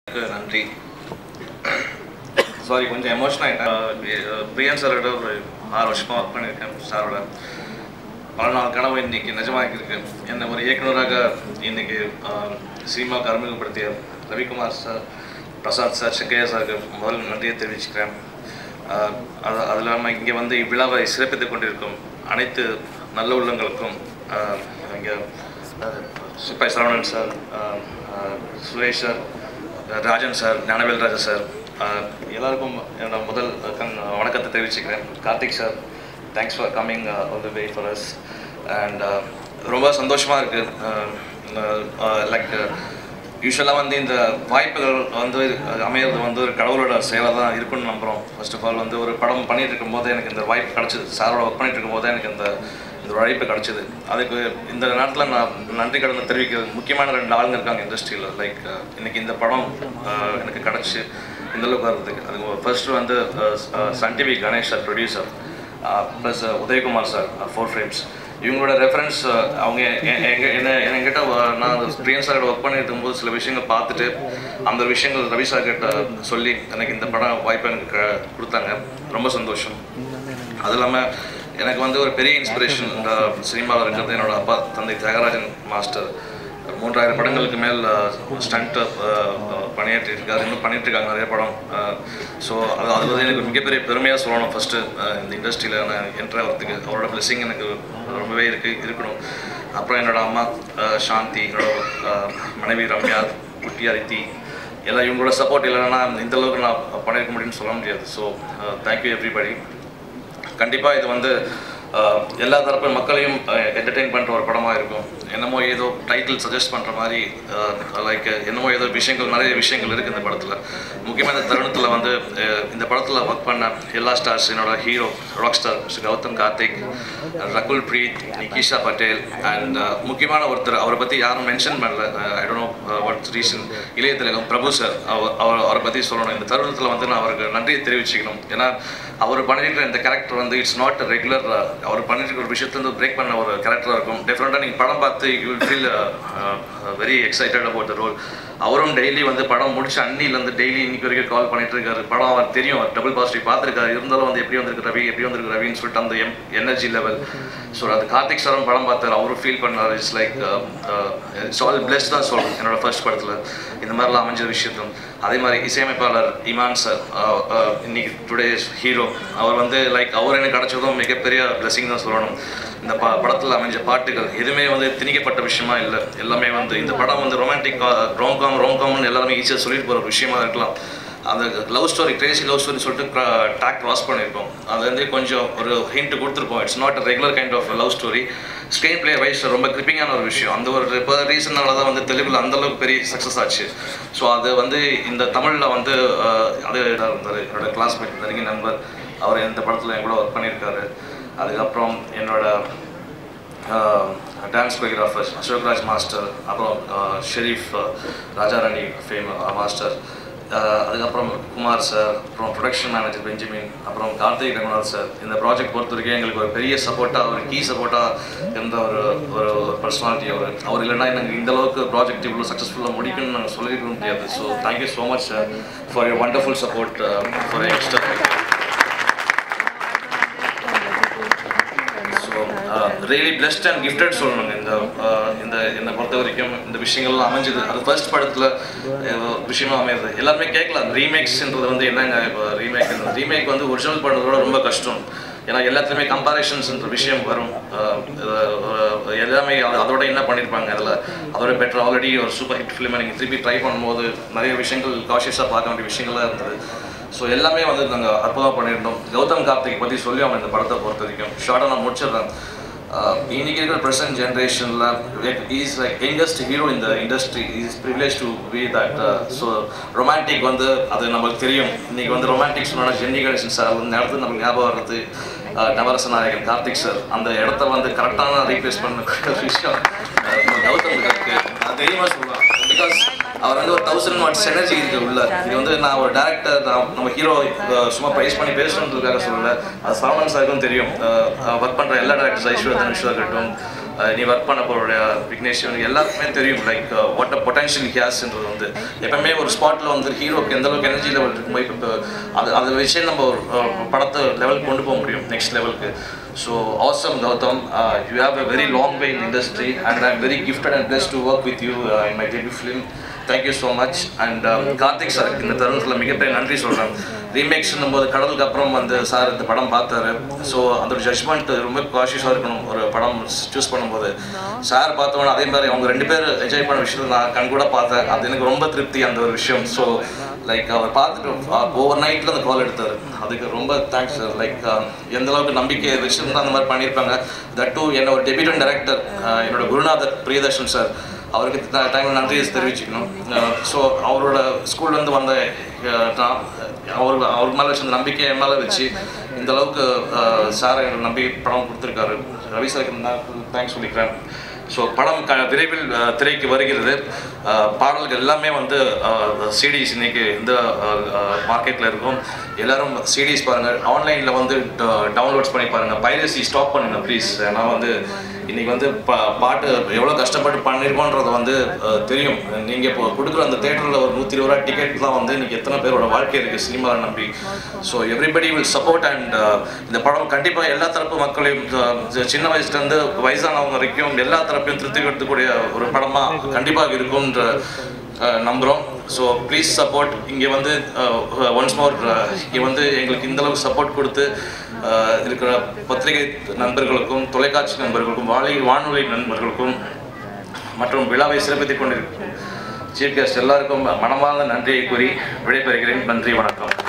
எல்லாருக்கும் நன்றி சாரி கொஞ்சம் எமோஷன் ஆகிட்டேன் பிரியன் சாரோட ஒரு ஆறு வருஷமாக ஒர்க் பண்ணியிருக்கேன் சாரோட பல நாள் கனவு இன்னைக்கு நிஜமாக்கியிருக்கு என்னை ஒரு இயக்குனராக இன்னைக்கு சினிமாவுக்கு அறிமுகப்படுத்திய ரவிக்குமார் சார் பிரசாத் சார் செங்கையா சாருக்கு முதல் நன்றியை தெரிவிச்சுக்கிறேன் ஆஹ் அது அது இல்லாமல் இங்கே வந்து இவ்விழாவை சிறப்பித்துக் கொண்டிருக்கும் அனைத்து நல்ல உள்ளங்களுக்கும் ஆஹ் இங்கே ஆஹ் சிப்பாய் சரவணன் சார் ஆஹ் ஆஹ் Suresh sir Rajan sir Gnanavel Raja sir ஆஹ் எல்லாருக்கும் என்னோட முதல் கண் வணக்கத்தை தெரிவிச்சுக்கிறேன் Karthik sir thanks for coming all the way for us and ரொம்ப சந்தோஷமாக இருக்குது லைக் யூஸ்வலாக வந்து இந்த வாய்ப்புகள் வந்து அமையிறது வந்து ஒரு கடவுளோட செயலாக தான் இருக்குன்னு நம்புகிறோம் ஃபர்ஸ்ட் ஆஃப் ஆல் வந்து ஒரு படம் பண்ணிட்டு இருக்கும்போது எனக்கு இந்த வாய்ப்பு கிடச்சிது சாரோட ஒர்க் பண்ணிட்டு இருக்கும்போது எனக்கு இந்த இந்த ஒரு வாய்ப்பு கிடச்சிது அதுக்கு இந்த நேரத்தில் நான் நன்றி கடனை தெரிவிக்கிறது முக்கியமான ரெண்டு ஆளுங்க இருக்காங்க இண்டஸ்ட்ரியில் லைக் இன்னைக்கு இந்த படம் அஹ், எனக்கு கிடச்சி இந்த அளவுக்கு வர்றதுக்கு அது ஃபர்ஸ்ட் வந்து Sun TV Ganesh sir producer plus Udhayakumar sir four frames இவங்களோட ரெஃபரன்ஸ் அவங்க எ- எங்க என்ன என்கிட்ட வ- நான் அந்த பிரியன் சாரோட ஒர்க் பண்ணிட்டு இருக்கும்போது சில விஷயங்கள் பார்த்துட்டு அந்த விஷயங்கள் ரவி சார் கிட்ட சொல்லி எனக்கு இந்த படம் வாய்ப்பு எனக்கு க- கொடுத்தாங்க ரொம்ப சந்தோஷம் அது இல்லாமல் எனக்கு வந்து ஒரு பெரிய இன்ஸ்பிரேஷன் இந்த சினிமாவில் இருக்கிறது என்னோட அப்பா தந்தை தியாகராஜன் மாஸ்டர் மூன்றாயிரம் படங்களுக்கு மேல் ஸ்டண்ட் பணியாற்றி இருக்காரு இன்னும் பண்ணிட்டு இருக்காங்க நிறைய படம் ஸோ அது அது வந்து எனக்கு மிகப்பெரிய பெருமையாக சொல்லணும் ஃபஸ்ட்டு இந்த இண்டஸ்ட்ரியில் நான் என்ட்ரு ஆகிறதுக்கு அவரோட பிளெஸிங் எனக்கு ரொம்பவே இருக்கு இருக்கணும் அப்புறம் என்னோட அம்மா அஹ், சாந்தி என்னோட அஹ், மனைவி ரம்யா குட்டி அரித்தி எல்லாம் இவங்களோட சப்போர்ட் இல்லைன்னா இந்த அளவுக்கு நான் பண்ணியிருக்க முடியும்னு சொல்ல முடியாது ஸோ தேங்க்யூ எவ்ரிபடி கண்டிப்பாக இது வந்து அஹ், எல்லா தரப்பு மக்களையும் என்டர்டெயின் பண்ணுற ஒரு படமாக இருக்கும் என்னமோ ஏதோ டைட்டில் சஜஸ்ட் பண்ணுற மாதிரி லைக் என்னமோ ஏதோ விஷயங்கள் நிறைய விஷயங்கள் இருக்குது இந்த படத்தில் முக்கியமாக இந்த தருணத்தில் வந்து அஹ், இந்த படத்தில் ஒர்க் பண்ண எல்லா ஸ்டார்ஸ் என்னோட hero rock star mister Gautham Karthik Rakul Preet Nikisha Patel and முக்கியமான ஒருத்தர் அவரை பற்றி யாரும் மென்ஷன் பண்ணல I don't know what reason Ilaya Thilagam Prabhu sir அவர் அவர் அவரை பற்றி சொல்லணும் இந்த தருணத்தில் வந்து நான் அவருக்கு நன்றியை தெரிவிச்சுக்கணும் ஏன்னா அவர் பண்ணியிருக்கிற இந்த கேரக்டர் வந்து இட்ஸ் நாட் ரெகுலர் அவர் பண்ணியிருக்கிற ஒரு விஷயத்துலேருந்து பிரேக் பண்ண ஒரு கேரக்டராக இருக்கும் டெஃபினட்டாக நீங்கள் படம் பார்த்து you feel very excited about the role அவரும் டெய்லி வந்து படம் முடிச்சு அன்னிலேருந்து டெய்லி இன்னைக்கு வரைக்கும் கால் பண்ணிட்டு இருக்காரு படம் அவர் தெரியும் டபுள் பாசிட்டிவ் பார்த்துருக்காரு இருந்தாலும் வந்து எப்படி வந்திருக்கு ரவி எப்படி வந்திருக்கு ரவின்னு சொல்லிட்டு அந்த எம் எனர்ஜி லெவல் ஸோ அது கார்த்திக் சாரும் படம் பார்த்தாரு அவரும் ஃபீல் பண்ணார் it's like it's all bless தான் சொல்கிறேன் என்னோட ஃபர்ஸ்ட் படத்தில் இந்த மாதிரிலாம் அமைஞ்ச விஷயத்தும் அதே மாதிரி இசையமைப்பாளர் இமான் சார் இன்னைக்கு டுடேஸ் ஹீரோ அவர் வந்து லைக் அவர் எனக்கு கிடைச்சதும் மிகப்பெரிய பிளெஸிங் தான் சொல்லணும் இந்த ப படத்தில் அமைஞ்ச பாட்டுகள் எதுவுமே வந்து திணிக்கப்பட்ட விஷயமா இல்லை எல்லாமே வந்து இந்த படம் வந்து ரொமான்டிக் ரோம்காம் ரோம்காம்னு எல்லாருமே ஈஸியாக சொல்லிட்டு போகிற ஒரு விஷயமா இருக்கலாம் அந்த love story crazy love story சொல்லிட்டு ட்ராக் க்ராஸ் பண்ணியிருக்கோம் அதுலேருந்தே கொஞ்சம் ஒரு ஹிண்ட் கொடுத்துருப்போம் it's not a regular kind of love story screen play wise ரொம்ப கிரிப்பிங்கான ஒரு விஷயம் அந்த ஒரு இப்போ ரீசனால தான் வந்து தெலுங்குல அந்த அளவுக்கு பெரிய சக்ஸஸ் ஆச்சு ஸோ அது வந்து இந்த தமிழில் வந்து அஹ், அதே இதாக இருந்தார் என்னோட கிளாஸ்மேட் நெருங்கிய நண்பர் அவர் இந்த படத்தில் என் கூட ஒர்க் பண்ணியிருக்காரு அதுக்கப்புறம் என்னோட டான்ஸ் கொரியோகிராஃபர் அசோக்ராஜ் மாஸ்டர் அப்புறம் அஹ், ஷெரீஃப் அஹ், ராஜாராணி ஃபேம் மாஸ்டர் அஹ், அதுக்கப்புறம் குமார் சார் அப்புறம் ப்ரொடக்ஷன் மேனேஜர் பெஞ்சமின் அப்புறம் கார்த்திக் ரங்கநாத் சார் இந்த ப்ராஜெக்ட் பொறுத்த வரைக்கும் எங்களுக்கு ஒரு பெரிய சப்போர்ட்டாக ஒரு கீ சப்போர்ட்டாக இருந்த ஒரு ஒரு பர்சனாலிட்டி அவர் அவர் இல்லைன்னா எனக்கு இந்த அளவுக்கு ப்ராஜெக்ட் இவ்வளோ சக்ஸஸ்ஃபுல்லாக முடிக்கும்னு நாங்கள் சொல்லியிருக்க முடியாது so thank you so much sir for your wonderful support for youngster so really blessed and gifted சொல்லணுங்க இந்த uh, இந்த என்னை பொறுத்த வரைக்கும் இந்த விஷயங்கள்லாம் அமைஞ்சது அது ஃபர்ஸ்ட் படத்தில் விஷயமா அமையுது எல்லாருமே கேட்கலாம் ரீமேக்ஸ்ன்றது வந்து என்னங்க இப்போ ரீமேக் ரீமேக் வந்து ஒரிஜினல் படத்தோட ரொம்ப கஷ்டம் ஏன்னா எல்லாத்துலேயுமே கம்பாரிஷன்ஸ்ன்ற விஷயம் வரும் Uh, uh, எல்லாமே அது- அதோட என்ன பண்ணியிருப்பாங்க அதில் அதோட பெட்டர் ஆல்ரெடி ஒரு சூப்பர் ஹிட் ஃபிலிமை நீங்கள் திருப்பி ட்ரை பண்ணும்போது நிறைய விஷயங்கள் காஷியஸாக பார்க்க வேண்டிய விஷயங்கள்லாம் இருந்தது ஸோ எல்லாமே வந்து நாங்கள் அற்புதமாக பண்ணியிருந்தோம் கௌதம் கார்த்திக் பற்றி சொல்லி அவங்க இந்த படத்தை பொறுத்த வரைக்கும் ஷார்ட்டாக நான் முடிச்சிடுறேன் ஆஹ் இன்னைக்கு இருக்கிற ப்ரெசன்ட் ஜென்ரேஷனில் இஸ் லைக் யங்கஸ்ட் ஹீரோ இந்த industry is privilege to be that so romantic வந்து அது நமக்கு தெரியும் இன்னைக்கு வந்து ரொமான்டிக் சொன்னா ஜென்னி கணேசன் சார் வந்து நேரத்தில் நமக்கு ஞாபகம் வர்றது ஆஹ் நவரச நாயகன் கார்த்திக் சார் அந்த இடத்த வந்து கரெக்டான ரீப்ளேஸ் பண்ண விஷயம் ஆஹ் நம்ம கௌதம் இருக்கு நான் தெரியுமா சொல்லலாம் பிகாஸ் அவர் வந்து ஒரு தௌசண்ட் வாட்ஸ் எனர்ஜி இருக்கு உள்ள இது வந்து நான் ஒரு டேரக்டர் நம்ம ஹீரோ சும்மா ப்ரைஸ் பண்ணி பேசணுன்றதுக்காக சொல்லல அது சரவணன் சாருக்கும் தெரியும் ஒர்க் பண்ணுற எல்லா டேரக்டர்ஸ் ஐஸ்வர்யா தனுஷா இருக்கட்டும் அஹ் நீ ஒர்க் பண்ண போகிற விக்னேஷ் இவனுக்கு எல்லாருக்குமே தெரியும் லைக் வாட் அ பொட்டன்ஷியல் ஹியாஸ்ன்றது வந்து எப்பவுமே ஒரு ஸ்பாட்டில் வந்து ஹீரோக்கு எந்த அளவுக்கு எனர்ஜி லெவல் இருக்குமோ இப்போ அது அதை வச்சே நம்ம ஒரு அஹ், படத்தை லெவலுக்கு கொண்டு போக முடியும் நெக்ஸ்ட் லெவலுக்கு so awesome Gautham you have a very long way in industry and I am very gifted and bless to work with you in my debut film thank you so much and Karthik sir இந்த தருணத்தில் மிகப்பெரிய நன்றி சொல்கிறேன் ரீமேக்ஸ்னும் போது கடலுக்கு அப்புறம் வந்து சார் இந்த படம் பார்த்தாரு ஸோ அந்த ஒரு ஜட்மெண்ட் ரொம்ப காஷியஸாக இருக்கணும் ஒரு படம் சூஸ் பண்ணும்போது சார் பார்த்தோன்னா அதே மாதிரி அவங்க ரெண்டு பேர் என்ஜாய் பண்ண விஷயத்தை நான் கண் கூட பார்த்தேன் அது எனக்கு ரொம்ப திருப்தி அந்த ஒரு விஷயம் ஸோ லைக் அவர் பார்த்துட்டு ஓவர் நைட்டில் அந்த கால் எடுத்தார் அதுக்கு ரொம்ப தேங்க்ஸ் சார் லைக் எந்த அளவுக்கு நம்பிக்கை வச்சுருந்தா அந்த மாதிரி பண்ணியிருப்பாங்க தட் டூ என்ன ஒரு டெபியூட்டன் டைரக்டர் என்னோட குருநாதர் பிரியதர்ஷன் சார் அவருக்கு டைமில் நன்றி தெரிவிச்சுக்கணும் ஸோ அவரோட ஸ்கூல்லேருந்து வந்த அஹ், நான் அவர் அவர் மேலே வச்சிருந்த நம்பிக்கை என் மேலே வச்சு இந்த அளவுக்கு சார் எனக்கு நம்பி படம் கொடுத்துருக்காரு ரவி சாருக்கு நான் தேங்க்ஸ் சொல்லிக்கிறேன் ஸோ படம் க விரைவில் அஹ், திரைக்கு வருகிறது அஹ், பாடல்கள் எல்லாமே வந்து சிடிஸ் இன்னைக்கு இந்த மார்க்கெட்டில் இருக்கும் எல்லாரும் சிடிஸ் பாருங்கள் ஆன்லைனில் வந்து டவுன்லோட்ஸ் பண்ணி பாருங்கள் பைரசி ஸ்டாப் பண்ணுங்க ப்ளீஸ் ஏன்னா வந்து இன்னைக்கு வந்து பா பாட்டு எவ்வளோ கஷ்டப்பட்டு பண்ணியிருக்கோன்றது வந்து அஹ், தெரியும் நீங்கள் இப்போ கொடுக்குற அந்த தேட்டரில் ஒரு நூற்றி இருபது ரூபா டிக்கெட்லாம் வந்து இன்னைக்கு எத்தனை பேரோட வாழ்க்கை இருக்குது சினிமாவை நம்பி so everybody will support and இந்த படம் கண்டிப்பாக எல்லா தரப்பு மக்களையும் அஹ், சின்ன வயசுலேருந்து வயசானவங்க வரைக்கும் எல்லா தரப்பையும் திருப்திப்படுத்தக்கூடிய ஒரு படமாக கண்டிப்பாக இருக்கும்ன்ற அஹ், நம்புகிறோம் ஸோ ப்ளீஸ் சப்போர்ட் இங்கே வந்து ஒன்ஸ் மோர் இங்கே வந்து எங்களுக்கு இந்த அளவுக்கு சப்போர்ட் கொடுத்து அஹ், இருக்கிற பத்திரிகை நண்பர்களுக்கும் தொலைக்காட்சி நண்பர்களுக்கும் வானொலி வானொலி நண்பர்களுக்கும் மற்றும் விழாவை சிறப்பித்துக் கொண்டிருக்கும் சீஃப் கெஸ்ட் எல்லாருக்கும் மனமார்ந்த நன்றியை கூறி விடைபெறுகிறேன் நன்றி வணக்கம்